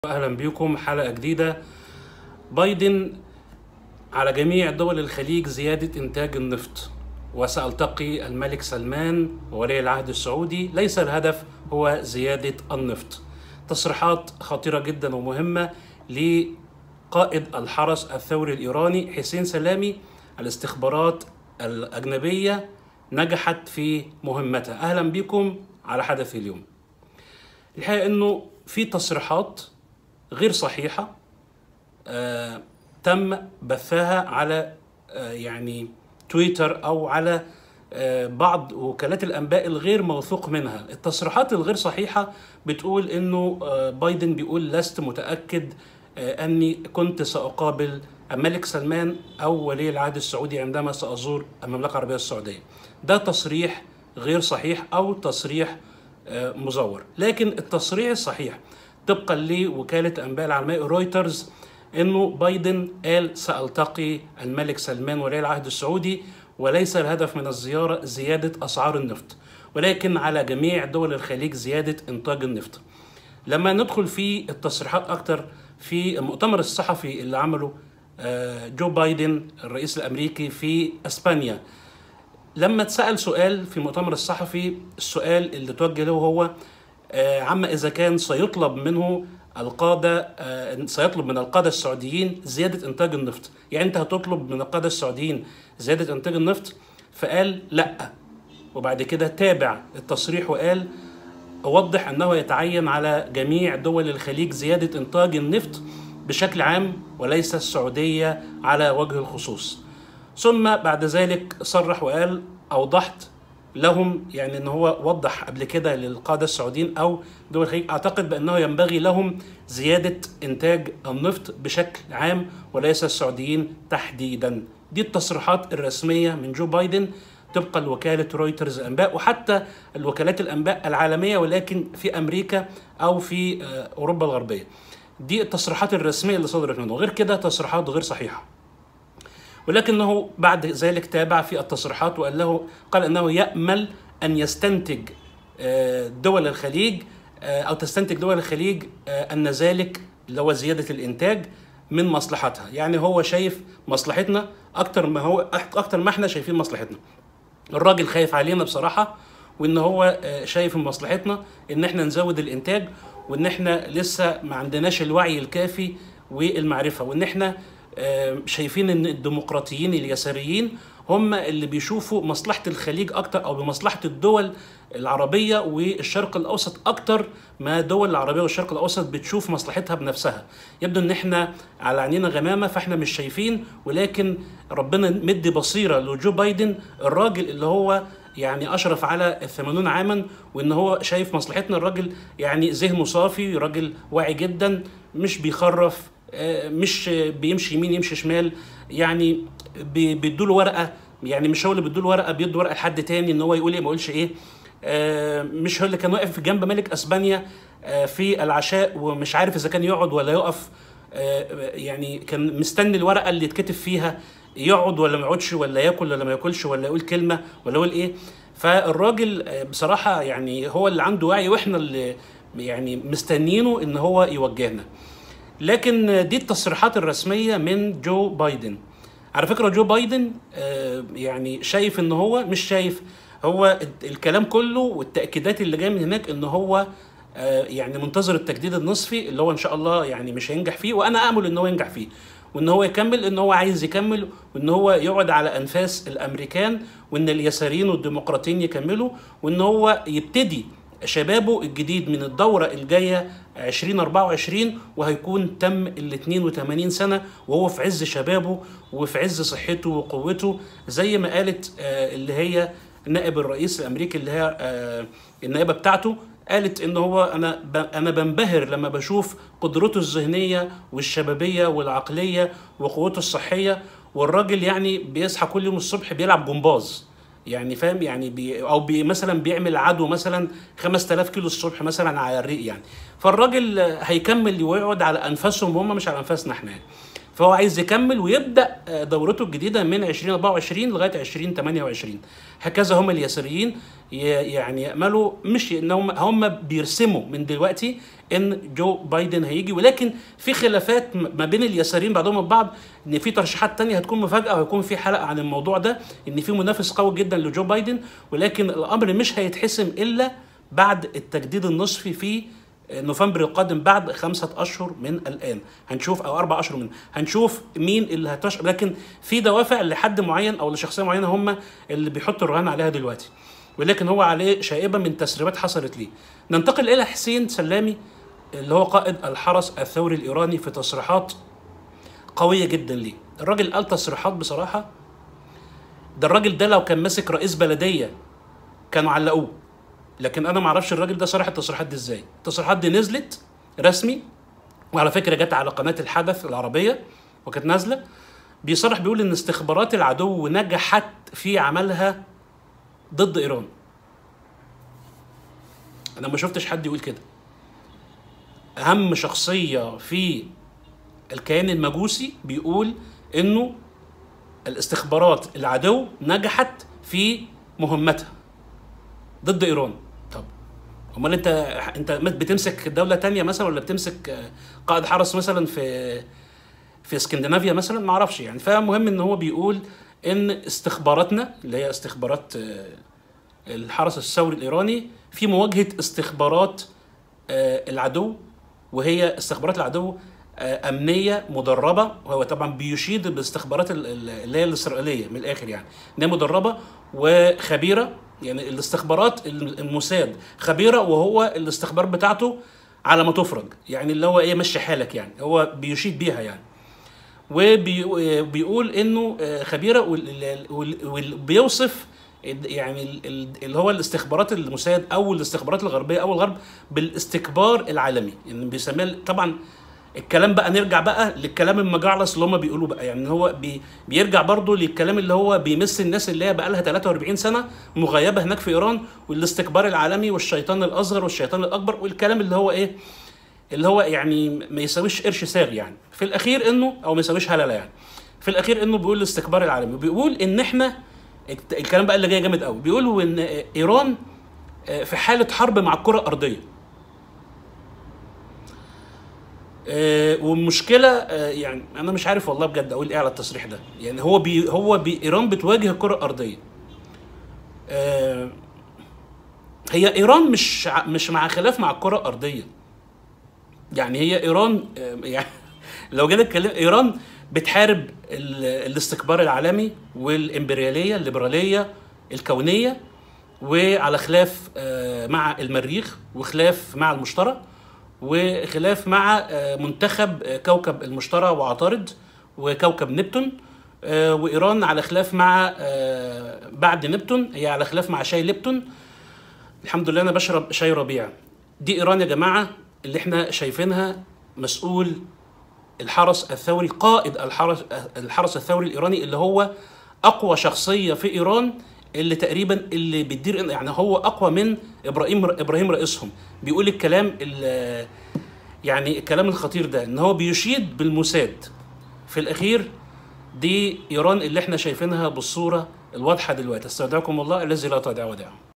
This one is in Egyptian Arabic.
اهلا بكم حلقه جديده بايدن على جميع دول الخليج زياده انتاج النفط وسالتقي الملك سلمان وولي العهد السعودي ليس الهدف هو زياده النفط تصريحات خطيره جدا ومهمه لقائد الحرس الثوري الايراني حسين سلامي الاستخبارات الاجنبيه نجحت في مهمتها اهلا بكم على حدث اليوم الحقيقه انه في تصريحات غير صحيحه آه تم بثها على آه يعني تويتر او على آه بعض وكالات الانباء الغير موثوق منها التصريحات الغير صحيحه بتقول انه آه بايدن بيقول لست متاكد آه اني كنت ساقابل الملك سلمان او ولي العهد السعودي عندما سازور المملكه العربيه السعوديه ده تصريح غير صحيح او تصريح آه مزور لكن التصريح الصحيح طبقا لوكالة أنباء العالمية رويترز أنه بايدن قال سألتقي الملك سلمان ولي العهد السعودي وليس الهدف من الزيارة زيادة أسعار النفط ولكن على جميع دول الخليج زيادة إنتاج النفط لما ندخل في التصريحات أكتر في المؤتمر الصحفي اللي عمله جو بايدن الرئيس الأمريكي في أسبانيا لما اتسأل سؤال في المؤتمر الصحفي السؤال اللي توجه له هو عما اذا كان سيطلب منه القاده سيطلب من القاده السعوديين زياده انتاج النفط، يعني انت هتطلب من القاده السعوديين زياده انتاج النفط؟ فقال لا وبعد كده تابع التصريح وقال اوضح انه يتعين على جميع دول الخليج زياده انتاج النفط بشكل عام وليس السعوديه على وجه الخصوص. ثم بعد ذلك صرح وقال اوضحت لهم يعني ان هو وضح قبل كده للقاده السعوديين او دول الخليج اعتقد بانه ينبغي لهم زياده انتاج النفط بشكل عام وليس السعوديين تحديدا دي التصريحات الرسميه من جو بايدن طبقا لوكاله رويترز الانباء وحتى الوكالات الانباء العالميه ولكن في امريكا او في اوروبا الغربيه دي التصريحات الرسميه اللي صدرت منه غير كده تصريحات غير صحيحه ولكنه بعد ذلك تابع في التصريحات وقال له قال انه يامل ان يستنتج دول الخليج او تستنتج دول الخليج ان ذلك اللي هو زياده الانتاج من مصلحتها يعني هو شايف مصلحتنا اكتر ما هو اكتر ما احنا شايفين مصلحتنا الراجل خايف علينا بصراحه وان هو شايف من مصلحتنا ان احنا نزود الانتاج وان احنا لسه ما عندناش الوعي الكافي والمعرفه وان احنا شايفين ان الديمقراطيين اليساريين هم اللي بيشوفوا مصلحه الخليج اكتر او بمصلحه الدول العربيه والشرق الاوسط اكتر ما دول العربيه والشرق الاوسط بتشوف مصلحتها بنفسها يبدو ان احنا على عينينا غمامه فاحنا مش شايفين ولكن ربنا مدي بصيره لجو بايدن الراجل اللي هو يعني اشرف على الثمانون عاما وان هو شايف مصلحتنا الراجل يعني ذهنه صافي راجل واعي جدا مش بيخرف مش بيمشي يمين يمشي شمال يعني بيدوا له ورقه يعني مش هو اللي بيدوا له ورقه بيدوا ورقه لحد تاني ان هو يقول ايه ما يقولش ايه مش هو اللي كان واقف جنب ملك اسبانيا في العشاء ومش عارف اذا كان يقعد ولا يقف يعني كان مستني الورقه اللي يتكتب فيها يقعد ولا ما يقعدش ولا ياكل ولا ما ياكلش ولا يقول كلمه ولا يقول ايه فالراجل بصراحه يعني هو اللي عنده وعي واحنا اللي يعني مستنيينه ان هو يوجهنا لكن دي التصريحات الرسميه من جو بايدن على فكره جو بايدن يعني شايف ان هو مش شايف هو الكلام كله والتاكيدات اللي جايه من هناك ان هو يعني منتظر التجديد النصفي اللي هو ان شاء الله يعني مش هينجح فيه وانا امل ان هو ينجح فيه وان هو يكمل ان هو عايز يكمل وان هو يقعد على انفاس الامريكان وان اليساريين والديمقراطيين يكملوا وان هو يبتدي شبابه الجديد من الدورة الجاية 2024 وهيكون تم ال 82 سنة وهو في عز شبابه وفي عز صحته وقوته زي ما قالت اللي هي نائب الرئيس الأمريكي اللي هي النائبة بتاعته قالت ان هو انا انا بنبهر لما بشوف قدرته الذهنيه والشبابيه والعقليه وقوته الصحيه والراجل يعني بيصحى كل يوم الصبح بيلعب جمباز يعني فاهم يعني بي او بي مثلا بيعمل عدو مثلا 5000 كيلو الصبح مثلا على الريق يعني فالراجل هيكمل ويقعد على انفاسهم هم مش على انفاسنا احنا يعني فهو عايز يكمل ويبدا آه، دورته الجديده من 2024 لغايه 2028 هكذا هم اليساريين ي- يعني ياملوا مش ان هم هم بيرسموا من دلوقتي ان جو بايدن هيجي ولكن في خلافات م- ما بين اليساريين بعضهم البعض ان في ترشيحات تانية هتكون مفاجاه وهيكون في حلقه عن الموضوع ده ان في منافس قوي جدا لجو بايدن ولكن الامر مش هيتحسم الا بعد التجديد النصفي في نوفمبر القادم بعد خمسة أشهر من الآن هنشوف أو أربع أشهر من هنشوف مين اللي هتش لكن في دوافع لحد معين أو لشخصية معينة هم اللي بيحطوا الرهان عليها دلوقتي ولكن هو عليه شائبة من تسريبات حصلت ليه ننتقل إلى حسين سلامي اللي هو قائد الحرس الثوري الإيراني في تصريحات قوية جدا ليه الراجل قال تصريحات بصراحة ده الراجل ده لو كان ماسك رئيس بلدية كانوا علقوه لكن انا ما اعرفش الراجل ده صرح التصريحات دي ازاي التصريحات دي نزلت رسمي وعلى فكره جت على قناه الحدث العربيه وكانت نازله بيصرح بيقول ان استخبارات العدو نجحت في عملها ضد ايران انا ما شفتش حد يقول كده اهم شخصيه في الكيان المجوسي بيقول انه الاستخبارات العدو نجحت في مهمتها ضد ايران طب امال انت انت بتمسك دوله تانية مثلا ولا بتمسك آه، قائد حرس مثلا في في اسكندنافيا مثلا ما اعرفش يعني فمهم ان هو بيقول ان استخباراتنا اللي هي استخبارات آه، الحرس الثوري الايراني في مواجهه استخبارات آه، العدو وهي استخبارات العدو آه، امنيه مدربه وهو طبعا بيشيد بالاستخبارات ال- ال- اللي هي الاسرائيليه من الاخر يعني ان هي مدربه وخبيره يعني الاستخبارات الم- الموساد خبيره وهو الاستخبار بتاعته على ما تفرج يعني اللي هو ايه مشي حالك يعني هو بيشيد بيها يعني وبيقول انه آه، خبيره وبيوصف يعني ال- ال- اللي هو الاستخبارات الموساد او الاستخبارات الغربيه او الغرب بالاستكبار العالمي يعني بيسميها طبعا الكلام بقى نرجع بقى للكلام المجعلص اللي هم بيقولوه بقى يعني هو بي بيرجع برضه للكلام اللي هو بيمس الناس اللي هي بقى لها 43 سنه مغيبه هناك في ايران والاستكبار العالمي والشيطان الاصغر والشيطان الاكبر والكلام اللي هو ايه اللي هو يعني ما يساويش قرش ساغ يعني في الاخير انه او ما يساويش هلله يعني في الاخير انه بيقول الاستكبار العالمي وبيقول ان احنا الت- الكلام بقى اللي جاي جامد قوي بيقولوا ان ايران آه، في حاله حرب مع الكره الارضيه آه، والمشكله آه، يعني انا مش عارف والله بجد اقول ايه على التصريح ده يعني هو بي هو بي ايران بتواجه الكره الارضيه آه، هي ايران مش ع- مش مع خلاف مع الكره الارضيه يعني هي ايران آه، يعني لو جينا نتكلم ايران بتحارب ال- الاستكبار العالمي والامبرياليه الليبراليه الكونيه وعلى خلاف آه، مع المريخ وخلاف مع المشتري وخلاف مع آه، منتخب آه، كوكب المشتري وعطارد وكوكب نبتون آه، وايران على خلاف مع آه، بعد نبتون هي على خلاف مع شاي ليبتون الحمد لله انا بشرب شاي ربيع دي ايران يا جماعه اللي احنا شايفينها مسؤول الحرس الثوري قائد الحرس الحرس الثوري الايراني اللي هو اقوى شخصيه في ايران اللي تقريبا اللي بتدير يعني هو اقوى من ابراهيم ابراهيم رئيسهم بيقول الكلام ال- يعني الكلام الخطير ده ان هو بيشيد بالموساد في الاخير دي ايران اللي احنا شايفينها بالصوره الواضحه دلوقتي استودعكم الله الذي لا تضيع ودائعه